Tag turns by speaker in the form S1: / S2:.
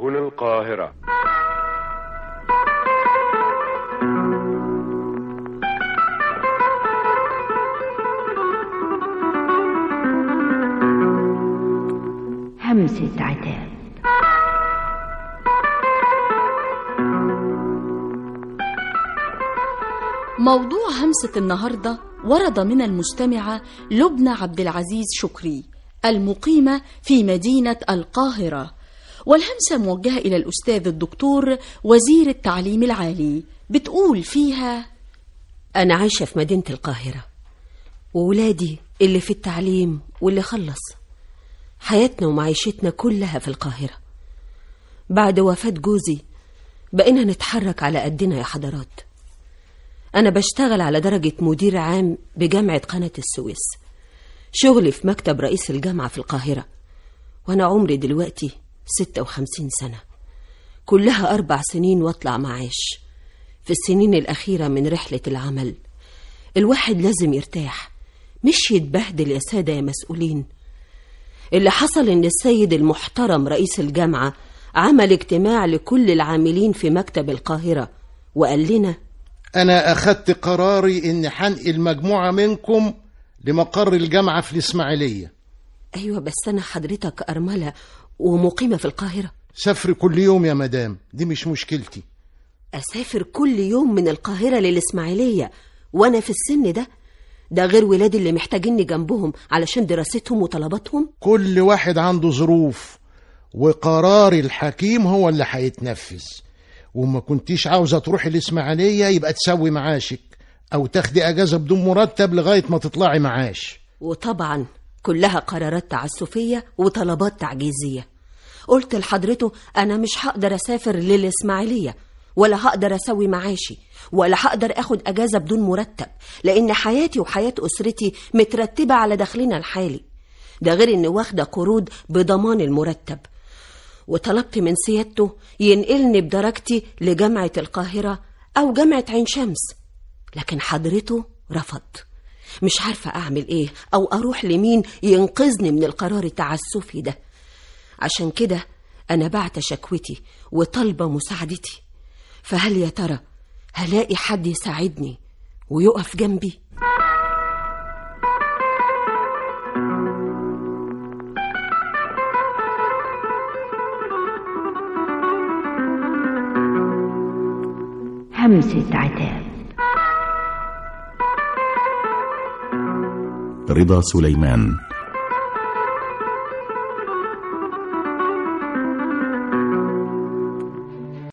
S1: سجن القاهرة
S2: همسة عتاب
S3: موضوع همسة النهاردة ورد من المستمعة لبنى عبد العزيز شكري المقيمة في مدينة القاهرة والهمسة موجهة إلى الأستاذ الدكتور وزير التعليم العالي بتقول فيها
S4: أنا عايشة في مدينة القاهرة وولادي اللي في التعليم واللي خلص حياتنا ومعيشتنا كلها في القاهرة بعد وفاة جوزي بقينا نتحرك على قدنا يا حضرات أنا بشتغل على درجة مدير عام بجامعة قناة السويس شغلي في مكتب رئيس الجامعة في القاهرة وأنا عمري دلوقتي ستة وخمسين سنة كلها أربع سنين وأطلع معاش في السنين الأخيرة من رحلة العمل الواحد لازم يرتاح مش يتبهدل يا سادة يا مسؤولين اللي حصل إن السيد المحترم رئيس الجامعة عمل اجتماع لكل العاملين في مكتب القاهرة وقال لنا
S5: أنا أخدت قراري إن حنقل مجموعة منكم لمقر الجامعة في الإسماعيلية
S4: أيوة بس أنا حضرتك أرملة ومقيمة في القاهرة
S5: سافري كل يوم يا مدام دي مش مشكلتي
S4: أسافر كل يوم من القاهرة للإسماعيلية وأنا في السن ده ده غير ولادي اللي محتاجيني جنبهم علشان دراستهم وطلباتهم
S5: كل واحد عنده ظروف وقرار الحكيم هو اللي هيتنفذ وما كنتيش عاوزة تروحي الإسماعيلية يبقى تسوي معاشك أو تاخدي أجازة بدون مرتب لغاية ما تطلعي معاش
S4: وطبعا كلها قرارات تعسفية وطلبات تعجيزية قلت لحضرته أنا مش هقدر أسافر للإسماعيلية ولا هقدر أسوي معاشي ولا هقدر أخد أجازة بدون مرتب لأن حياتي وحياة أسرتي مترتبة على دخلنا الحالي ده غير إني واخدة قروض بضمان المرتب وطلبت من سيادته ينقلني بدرجتي لجامعة القاهرة أو جامعة عين شمس لكن حضرته رفض مش عارفة أعمل إيه أو أروح لمين ينقذني من القرار التعسفي ده عشان كده أنا بعت شكوتي وطالبة مساعدتي فهل يا ترى هلاقي حد يساعدني ويقف جنبي
S2: همسة عتاب
S6: رضا سليمان